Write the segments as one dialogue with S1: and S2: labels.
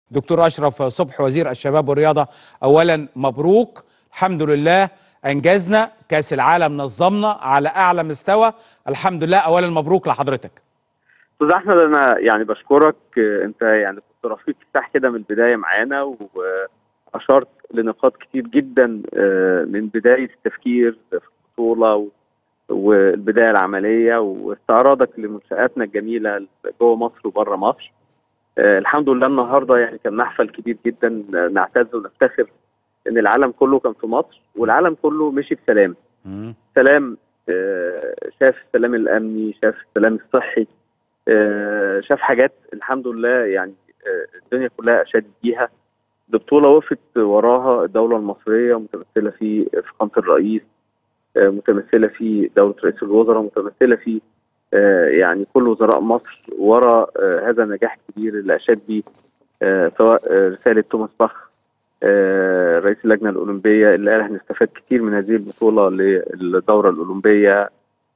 S1: دكتور اشرف صبح وزير الشباب والرياضه اولا مبروك الحمد لله انجزنا كاس العالم نظمنا على اعلى مستوى الحمد لله اولا مبروك لحضرتك
S2: استاذ احمد انا يعني بشكرك انت يعني كنت رفيق افتتاح كده من البدايه معانا واشرت لنقاط كتير جدا من بدايه التفكير في البطوله والبدايه العمليه واستعراضك لمنشاتنا الجميله جوه مصر وبره مصر الحمد لله النهارده يعني كان محفل كبير جدا نعتز ونفتخر ان العالم كله كان في مصر والعالم كله مشي بسلام سلام شاف السلام الامني شاف السلام الصحي شاف حاجات الحمد لله يعني الدنيا كلها اشادت بيها ببطوله وقفت وراها الدوله المصريه متمثله في فخامه الرئيس متمثله في دوله رئيس الوزراء متمثله في يعني كل وزراء مصر ورا هذا النجاح الكبير اللي اشاد به سواء رساله توماس باخ رئيس اللجنه الاولمبيه اللي قال هنستفاد كتير من هذه البطوله للدوره الاولمبيه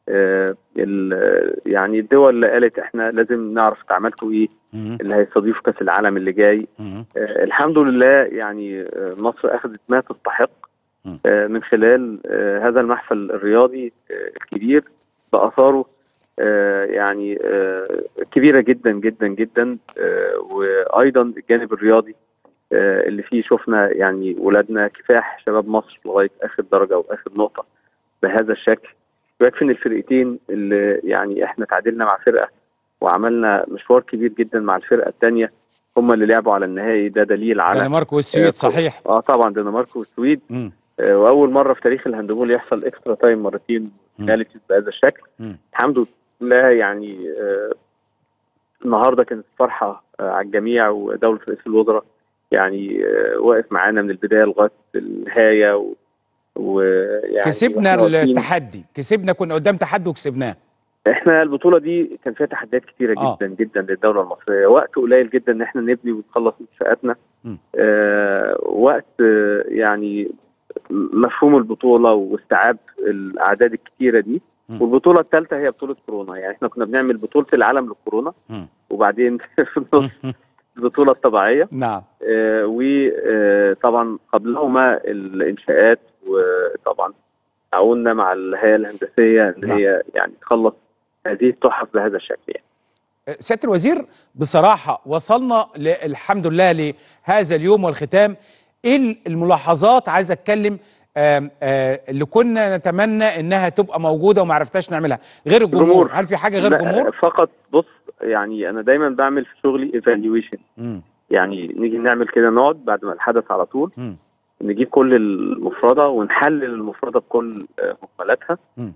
S2: يعني الدول اللي قالت احنا لازم نعرف عملتوا ايه اللي هيستضيفوا كاس العالم اللي جاي الحمد لله يعني مصر اخذت ما تستحق من خلال هذا المحفل الرياضي الكبير باثاره يعني كبيره جدا جدا جدا وايضا الجانب الرياضي اللي فيه شفنا يعني ولادنا كفاح شباب مصر لغايه اخر درجه واخر نقطه بهذا الشكل ويكفي ان الفرقتين اللي يعني احنا تعادلنا مع فرقه وعملنا مشوار كبير جدا مع الفرقه الثانيه هم اللي لعبوا على النهائي ده دليل على
S1: الدنمارك والسويد صحيح
S2: اه طبعا الدنمارك والسويد آه واول مره في تاريخ الهاندبول يحصل اكسترا تايم مرتين بنالتيز بهذا الشكل م. الحمد لله يعني آه النهارده كانت فرحه آه على الجميع ودوله رئيس الوزراء يعني آه واقف معانا من البدايه لغايه النهايه و
S1: ويعني كسبنا التحدي كسبنا كنا قدام تحدي وكسبناه
S2: احنا البطوله دي كان فيها تحديات كتيره آه. جدا جدا للدوله المصريه وقت قليل جدا ان احنا نبني ونخلص انشاءاتنا آه وقت آه يعني مفهوم البطوله واستيعاب الاعداد الكتيره دي م. والبطوله الثالثه هي بطوله كورونا يعني احنا كنا بنعمل بطوله العالم للكورونا م. وبعدين في النص البطوله الطبيعيه
S1: نعم
S2: آه وطبعا قبلهما الانشاءات وطبعا تعاوننا مع الهيئه الهندسيه ان هي يعني تخلص هذه التحف بهذا الشكل يعني.
S1: سياده الوزير بصراحه وصلنا الحمد لله لهذا اليوم والختام ايه الملاحظات عايز اتكلم آآ آآ اللي كنا نتمنى انها تبقى موجوده وما عرفتاش نعملها غير الجمهور جمهور. هل في حاجه غير الجمهور
S2: فقط بص يعني انا دايما بعمل في شغلي ايفالويشن يعني نيجي نعمل كده نقعد بعد ما الحدث على طول م. نجيب كل المفردة ونحلل المفردة بكل مكملاتها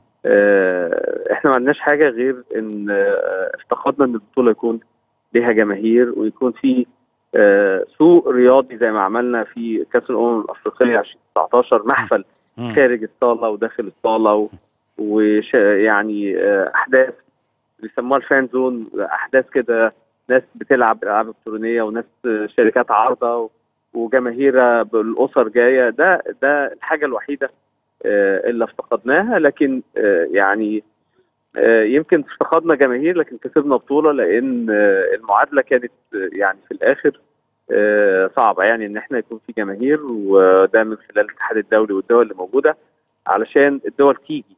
S2: احنا ما عندناش حاجة غير ان افتقدنا ان البطولة يكون ليها جماهير ويكون في سوق رياضي زي ما عملنا في كأس الأمم الأفريقية 2019 محفل خارج الصالة وداخل الصالة ويعني أحداث بيسموها الفان زون أحداث كده ناس بتلعب ألعاب إلكترونية وناس شركات عارضة وجماهير بالاسر جايه ده ده الحاجه الوحيده اللي افتقدناها لكن يعني يمكن افتقدنا جماهير لكن كسبنا بطوله لان المعادله كانت يعني في الاخر صعبه يعني ان احنا يكون في جماهير وده من خلال الاتحاد الدولي والدول اللي موجوده علشان الدول تيجي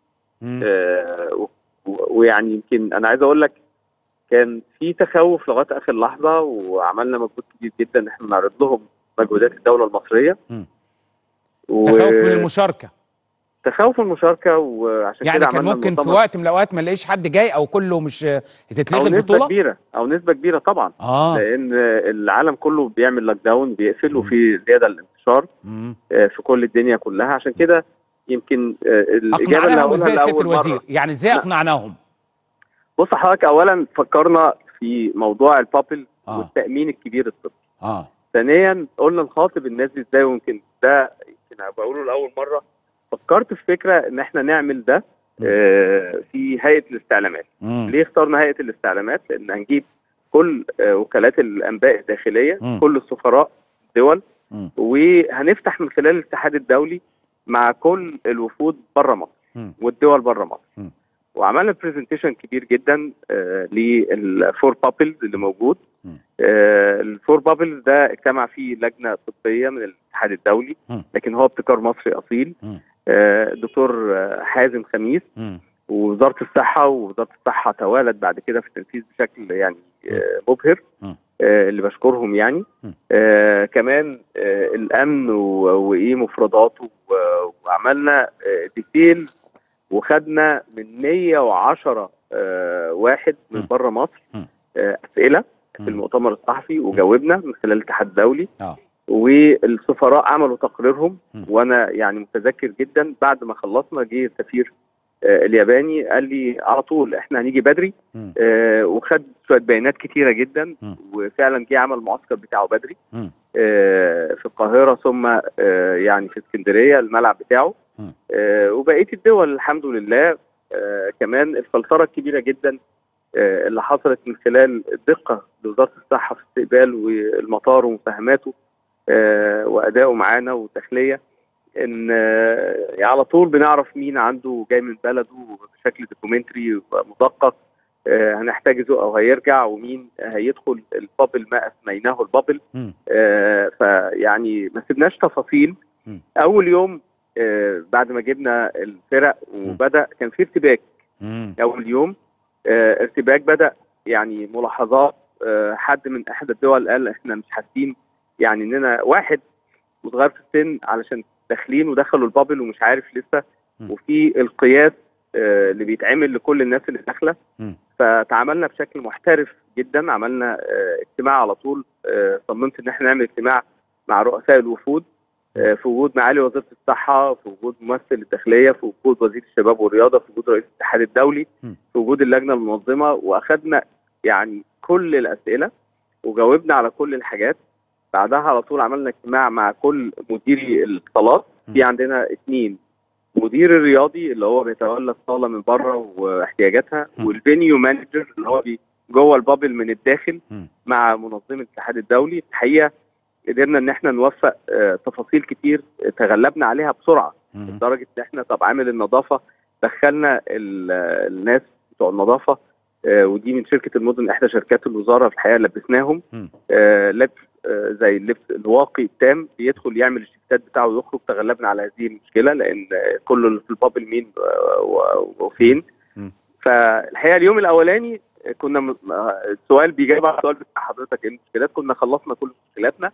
S2: ويعني يمكن انا عايز اقول لك كان في تخوف لغايه اخر لحظه وعملنا مجهود كبير جدا ان احنا نعرض لهم مجهودات الدوله المصريه
S1: و... تخوف من المشاركه
S2: تخوف المشاركه وعشان
S1: يعني
S2: كده
S1: كان ممكن في وقت من الاوقات ما نلاقيش حد جاي او كله مش هتتلغي
S2: البطوله
S1: نسبه
S2: كبيره او نسبه كبيره طبعا
S1: آه.
S2: لان العالم كله بيعمل لوك داون بيقفل وفي زياده الانتشار في كل الدنيا كلها عشان كده يمكن
S1: الاجابه اللي هقولها ازاي سياده الوزير يعني ازاي اقنعناهم
S2: بص حضرتك اولا فكرنا في موضوع البابل آه. والتامين الكبير الطبي
S1: اه
S2: ثانيا قلنا نخاطب الناس دي ازاي ويمكن ده يمكن بقوله لاول مره فكرت في فكره ان احنا نعمل ده آه في هيئه الاستعلامات
S1: مم.
S2: ليه اخترنا هيئه الاستعلامات لان هنجيب كل آه وكالات الانباء الداخليه
S1: مم.
S2: كل السفراء الدول
S1: مم.
S2: وهنفتح من خلال الاتحاد الدولي مع كل الوفود بره مصر
S1: مم.
S2: والدول بره مصر
S1: مم.
S2: وعملنا برزنتيشن كبير جدا آه للفور بابلز اللي موجود
S1: م.
S2: آه الفور بابلز ده اجتمع فيه لجنه طبيه من الاتحاد الدولي
S1: م.
S2: لكن هو ابتكار مصري اصيل
S1: م.
S2: آه الدكتور آه، حازم خميس
S1: مم.
S2: ووزاره الصحه ووزاره الصحه توالت بعد كده في التنفيذ بشكل يعني آه، مبهر
S1: م.
S2: آه، اللي بشكرهم يعني
S1: م.
S2: آه، كمان آه، الامن و- وايه مفرداته و- وعملنا آه، ديتيل وخدنا من 110 آه، واحد من
S1: م.
S2: بره مصر
S1: م.
S2: آه، اسئله في
S1: م.
S2: المؤتمر الصحفي وجاوبنا من خلال الاتحاد الدولي
S1: اه
S2: والسفراء عملوا تقريرهم
S1: م.
S2: وانا يعني متذكر جدا بعد ما خلصنا جه السفير آه، الياباني قال لي على طول احنا هنيجي بدري
S1: مم.
S2: آه، وخد شويه بيانات كتيره جدا
S1: م.
S2: وفعلا جه عمل المعسكر بتاعه بدري
S1: مم.
S2: آه، في القاهره ثم آه، يعني في اسكندريه الملعب بتاعه
S1: م.
S2: آه، وبقيه الدول الحمد لله آه، كمان الفلتره الكبيره جدا آه، اللي حصلت من خلال الدقه لوزاره الصحه في استقبال والمطار ومفاهماته آه، وادائه معانا والداخليه ان آه، على طول بنعرف مين عنده جاي من بلده بشكل دوكيومنتري مدقق آه، هنحتجزه او هيرجع ومين هيدخل البابل ما اسميناه البابل
S1: مم.
S2: آه، فيعني ما سيبناش تفاصيل
S1: مم.
S2: اول يوم آه، بعد ما جبنا الفرق وبدا كان في ارتباك
S1: مم.
S2: اول يوم آه، ارتباك بدا يعني ملاحظات آه، حد من احدى الدول قال احنا مش حاسين يعني اننا واحد وصغير في السن علشان داخلين ودخلوا البابل ومش عارف لسه
S1: م.
S2: وفي القياس آه، اللي بيتعمل لكل الناس اللي داخله
S1: مم.
S2: فتعاملنا بشكل محترف جدا عملنا آه، اجتماع على طول آه، صممت ان احنا نعمل اجتماع مع رؤساء الوفود آه، في وجود معالي وزيره الصحه في وجود ممثل الداخليه في وجود وزير الشباب والرياضه في وجود رئيس الاتحاد الدولي
S1: م.
S2: في وجود اللجنه المنظمه واخدنا يعني كل الاسئله وجاوبنا على كل الحاجات بعدها على طول عملنا اجتماع مع كل مديري الاتصالات في
S1: م.
S2: عندنا اثنين مدير الرياضي اللي هو بيتولى الصاله من بره واحتياجاتها
S1: م.
S2: والفينيو مانجر اللي هو بي جوه البابل من الداخل
S1: مم.
S2: مع منظمه الاتحاد الدولي الحقيقه قدرنا ان احنا نوفق آه، تفاصيل كتير تغلبنا عليها بسرعه
S1: مم.
S2: لدرجه ان احنا طب عامل النظافه دخلنا ال- آه، الناس بتوع النظافه آه، ودي من شركه المدن احدى شركات الوزاره في الحقيقه لبسناهم
S1: مم.
S2: آه، لبس آه، زي اللبس الواقي التام بيدخل يعمل الشيفتات بتاعه ويخرج تغلبنا على هذه المشكله لان آه، كله اللي في البابل مين آه، و- وفين
S1: مم.
S2: فالحقيقه اليوم الاولاني آه، كنا م- آه، السؤال بيجاوب على السؤال بتاع حضرتك ايه المشكلات كنا خلصنا كل مشكلاتنا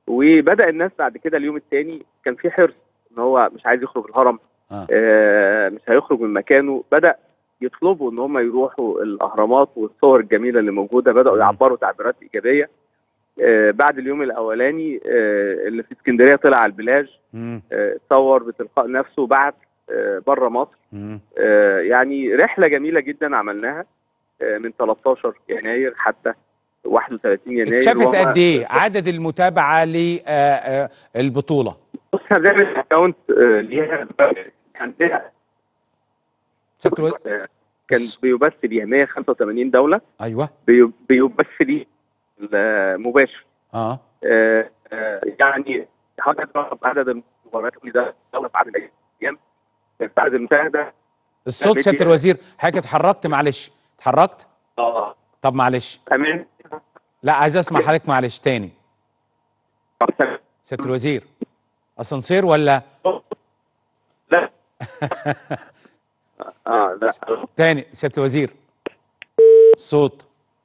S2: وبدا الناس بعد كده اليوم الثاني كان في حرص ان هو مش عايز يخرج الهرم
S1: آه.
S2: آه، مش هيخرج من مكانه بدا يطلبوا ان هم يروحوا الاهرامات والصور الجميله اللي موجوده بداوا
S1: مم.
S2: يعبروا تعبيرات ايجابيه آه، بعد اليوم الاولاني آه، اللي في اسكندريه طلع على البلاج
S1: مم.
S2: آه، اتصور بتلقاء نفسه بعت بره مصر
S1: مم.
S2: آه، يعني رحله جميله جدا عملناها آه، من 13 يناير حتى 31 يناير
S1: اتشافت
S2: وما-
S1: قد ايه عدد المتابعه للبطوله
S2: بص احنا بنعمل اكونت ليها عندنا
S1: ست و...
S2: آه، كان
S1: بس-
S2: بيبث ليها 185 دوله
S1: ايوه
S2: بي- بيبث ليه مباشر
S1: اه
S2: آه، آه، يعني حضرتك تعرف عدد المباريات اللي ده دوله في عدد الايام في عدد المشاهده
S1: الصوت
S2: بدي-
S1: سياده الوزير حضرتك اتحركت معلش اتحركت
S2: اه
S1: طب معلش
S2: تمام
S1: لا عايز اسمع حضرتك معلش تاني سياده الوزير اسانسير ولا
S2: لا اه لا
S1: تاني سياده الوزير صوت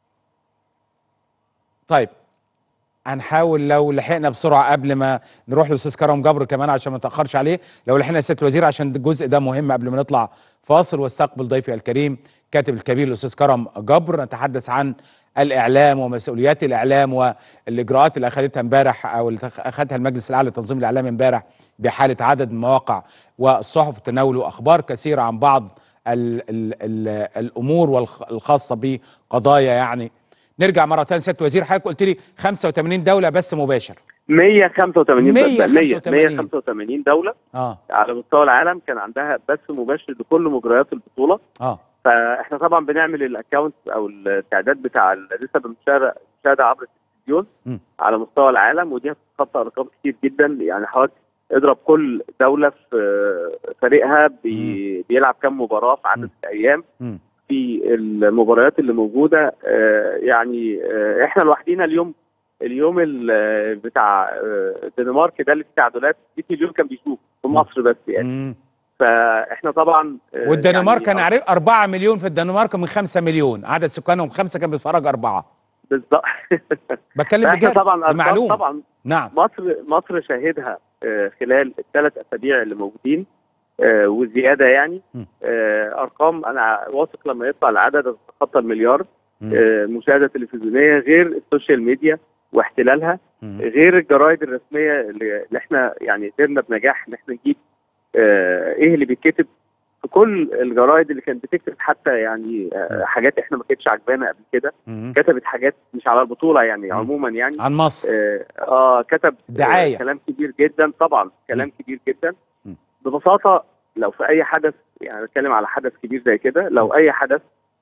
S1: طيب هنحاول لو لحقنا بسرعه قبل ما نروح لاستاذ كرم جبر كمان عشان ما نتاخرش عليه لو لحقنا سياده الوزير عشان الجزء ده مهم قبل ما نطلع فاصل واستقبل ضيفي الكريم كاتب الكبير الاستاذ كرم جبر نتحدث عن الاعلام ومسؤوليات الاعلام والاجراءات اللي اخذتها امبارح او اللي اخذها المجلس الاعلى لتنظيم الاعلام امبارح بحاله عدد من المواقع والصحف تناولوا اخبار كثيره عن بعض ال ال ال الامور والخ- الخاصه بقضايا يعني نرجع مره ثانيه سياده الوزير حضرتك قلت لي 85 دوله بس مباشر
S2: 185 دولة. 100
S1: 185.
S2: 185 دوله
S1: اه
S2: على مستوى العالم كان عندها بث مباشر لكل مجريات البطوله
S1: اه
S2: فاحنا طبعا بنعمل الاكونت او التعداد بتاع نسب المشاهده المشاهده عبر التلفزيون
S1: م.
S2: على مستوى العالم ودي هتتخطى ارقام كتير جدا يعني حوالي اضرب كل دوله في آه، فريقها بي بيلعب كام مباراه في عدد الايام
S1: مم.
S2: في المباريات اللي موجوده آه، يعني آه، احنا لوحدينا اليوم اليوم ال- بتاع آه، الدنمارك ده اللي فيه تعادلات 100 مليون كان بيشوف في مصر بس يعني
S1: مم.
S2: فاحنا طبعا آه،
S1: والدنمارك
S2: يعني
S1: انا عارف 4 مليون في الدنمارك من 5 مليون عدد سكانهم خمسه كان بيتفرج اربعه
S2: بالظبط
S1: بتكلم
S2: احنا
S1: بجد
S2: طبعا أرقام
S1: معلوم
S2: طبعا
S1: نعم
S2: مصر مصر شاهدها آه، خلال الثلاث اسابيع اللي موجودين آه، والزياده يعني
S1: م.
S2: آه، ارقام انا واثق لما يطلع العدد تتخطى المليار
S1: مم.
S2: آه، مشاهده تلفزيونيه غير السوشيال ميديا واحتلالها
S1: مم.
S2: غير الجرايد الرسميه اللي اللي احنا يعني قدرنا بنجاح ان احنا نجيب آه، ايه اللي بيتكتب في كل الجرايد اللي كانت بتكتب حتى يعني آه، حاجات احنا ما كانتش عجبانا قبل كده
S1: مم.
S2: كتبت حاجات مش على البطوله يعني
S1: مم.
S2: عموما يعني
S1: عن مصر
S2: اه آه، كتب
S1: دعاية.
S2: آه كلام كبير جدا طبعا كلام كبير جدا
S1: م.
S2: ببساطه لو في اي حدث يعني بتكلم على حدث كبير زي كده لو اي حدث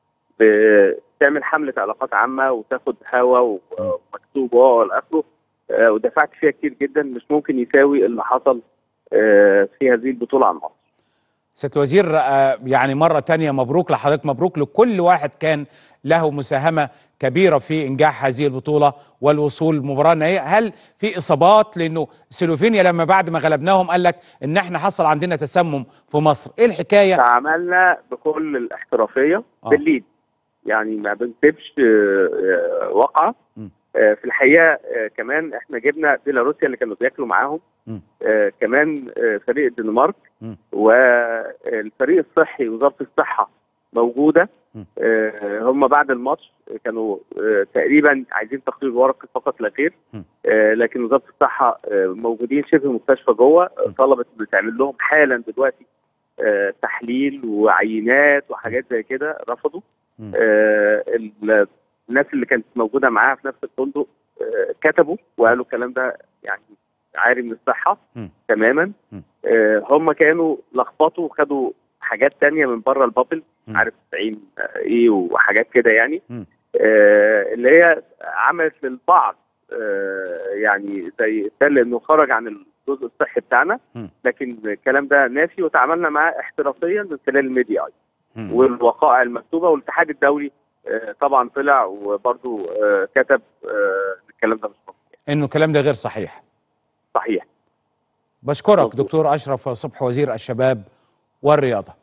S2: بتعمل حمله علاقات عامه وتاخد هوا ومكتوب والى اخره آه، ودفعت فيها كتير جدا مش ممكن يساوي اللي حصل آه، في هذه البطوله عن مصر
S1: سياده الوزير آه، يعني مرة تانية مبروك لحضرتك مبروك لكل واحد كان له مساهمة كبيرة في إنجاح هذه البطولة والوصول للمباراة النهائية هل في إصابات لأنه سلوفينيا لما بعد ما غلبناهم قال لك إن إحنا حصل عندنا تسمم في مصر إيه الحكاية
S2: تعاملنا بكل الاحترافيه
S1: آه.
S2: بالليد يعني ما بنسيبش آه، آه، وقعه
S1: م.
S2: آه، في الحقيقه آه، كمان احنا جبنا بيلاروسيا اللي كانوا بياكلوا معاهم
S1: م.
S2: آه، كمان آه، فريق الدنمارك
S1: م.
S2: والفريق الصحي وزاره الصحه موجوده
S1: م.
S2: آه، هم بعد الماتش كانوا آه، تقريبا عايزين تقرير ورقي فقط لا غير
S1: م.
S2: آه، لكن وزاره الصحه آه، موجودين شبه مستشفى جوه آه، طلبت ان تعمل لهم حالا دلوقتي آه، تحليل وعينات وحاجات زي كده رفضوا
S1: م.
S2: آه، ال- الناس اللي كانت موجوده معاها في نفس الفندق آه، كتبوا وقالوا الكلام ده يعني عاري من الصحه
S1: م.
S2: تماما
S1: م.
S2: آه، هم كانوا لخبطوا وخدوا حاجات تانية من بره البابل
S1: م.
S2: عارف 90 آه، ايه وحاجات كده يعني
S1: م.
S2: آه، اللي هي عملت للبعض آه، يعني زي دل انه خرج عن الجزء الصحي بتاعنا
S1: م.
S2: لكن الكلام ده نافي وتعاملنا معاه احترافيا من خلال الميديا أيضاً.
S1: مم.
S2: والوقائع المكتوبه والاتحاد الدولي آه، طبعا طلع وبرضه آه، كتب آه، الكلام ده مش مظبوط.
S1: إنه الكلام ده غير صحيح
S2: صحيح
S1: بشكرك
S2: مظبوط.
S1: دكتور أشرف صبح وزير الشباب والرياضة